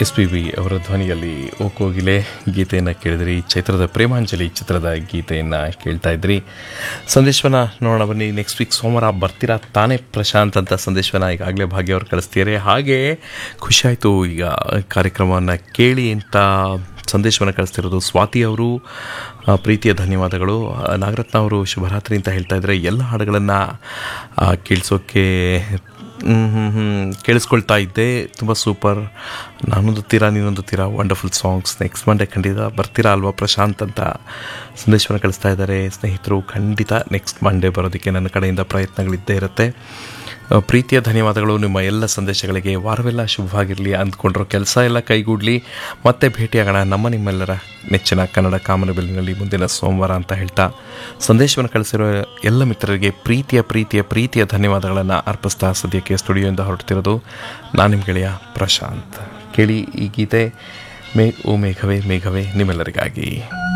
S P B ಅವರ ಧ್ವನಿಯಲ್ಲಿ ಓ ಕೋಗಿಲೆ ಗೀತೆಯನ್ನು ಕೇಳಿದ್ರಿ ಚೈತ್ರದ ಪ್ರೇಮಾಂಜಲಿ ಚಿತ್ರದ ಗೀತೆಯನ್ನು ಕೇಳ್ತಾ ಇದ್ರಿ ಸಂದೇಶವನ್ನ ನೋಡೋಣ ಬನ್ನಿ ನೆಕ್ಸ್ಟ್ ವೀಕ್ ಸೋಮವಾರ ಬರ್ತೀರಾ ತಾನೇ ಪ್ರಶಾಂತ್ ಅಂತ ಸಂದೇಶವನ್ನ ಈಗಾಗಲೇ ಭಾಗ್ಯ ಅವರು ಕಳಿಸ್ತಿದ್ದಾರೆ ಹಾಗೆ ಖುಷಿಯಾಯಿತು ಈಗ ಕಾರ್ಯಕ್ರಮವನ್ನು ಕೇಳಿ ಅಂತ ಸಂದೇಶವನ್ನು ಕಳಿಸ್ತಿರೋದು ಸ್ವಾತಿ ಅವರು ಆ, ಪ್ರೀತಿಯ ಧನ್ಯವಾದಗಳು ಆ, ನಾಗರತ್ನ ಅವರು ಶುಭರಾತ್ರಿ ಅಂತ ಹೇಳ್ತಾ ಇದ್ದಾರೆ ಎಲ್ಲ ಹಾಡುಗಳನ್ನು ಕೇಳಿಸೋಕ್ಕೆ ಹ್ಮ್, ಹ್ಮ್, ಹ್ಮ್. ಕೇಳಿಸ್ಕೊಳ್ತಾ ಇದ್ದೆ ತುಂಬ ಸೂಪರ್ ನಾನೊಂದು ತೀರಾ ನೀನೊಂದು ತೀರಾ ವಂಡರ್ಫುಲ್ ಸಾಂಗ್ಸ್ ನೆಕ್ಸ್ಟ್ ಮಂಡೇ ಖಂಡಿತ ಬರ್ತೀರಾ ಅಲ್ವಾ ಪ್ರಶಾಂತ್ ಅಂತ ಸಂದೇಶವನ್ನು ಕಳಿಸ್ತಾ ಇದ್ದಾರೆ ಸ್ನೇಹಿತರು ಖಂಡಿತ ನೆಕ್ಸ್ಟ್ ಮಂಡೇ ಬರೋದಕ್ಕೆ ನನ್ನ ಕಡೆಯಿಂದ ಪ್ರಯತ್ನಗಳಿದ್ದೇ ಇರುತ್ತೆ ಆ, ಪ್ರೀತಿಯ ಧನ್ಯವಾದಗಳು ನಿಮ್ಮ ಎಲ್ಲ ಸಂದೇಶಗಳಿಗೆ ವಾರವೆಲ್ಲ ಶುಭವಾಗಿರಲಿ ಅಂದ್ಕೊಂಡಿರೋ ಕೆಲಸ ಎಲ್ಲ ಕೈಗೂಡಲಿ ಮತ್ತೆ ಭೇಟಿಯಾಗೋಣ ನಮ್ಮ ನಿಮ್ಮೆಲ್ಲರ ನೆಚ್ಚಿನ ಕನ್ನಡ ಕಾಮನಬಿಲ್ಲಿನಲ್ಲಿ ಮುಂದಿನ ಸೋಮವಾರ ಅಂತ ಹೇಳ್ತಾ ಸಂದೇಶವನ್ನು ಕಳಿಸಿರೋ ಎಲ್ಲ ಮಿತ್ರರಿಗೆ ಪ್ರೀತಿಯ ಪ್ರೀತಿಯ ಪ್ರೀತಿಯ ಧನ್ಯವಾದಗಳನ್ನು ಅರ್ಪಿಸ್ತಾ ಸದ್ಯಕ್ಕೆ ಸ್ಟುಡಿಯೋಯಿಂದ ಹೊರಡ್ತಿರೋದು ನಾನು ನಿಮ್ಮ ಗೆಳೆಯ ಪ್ರಶಾಂತ್ ಕೇಳಿ ಈ ಗೀತೆ ಮೇ ಓ ಮೇಘವೇ ಮೇಘವೇ ನಿಮ್ಮೆಲ್ಲರಿಗಾಗಿ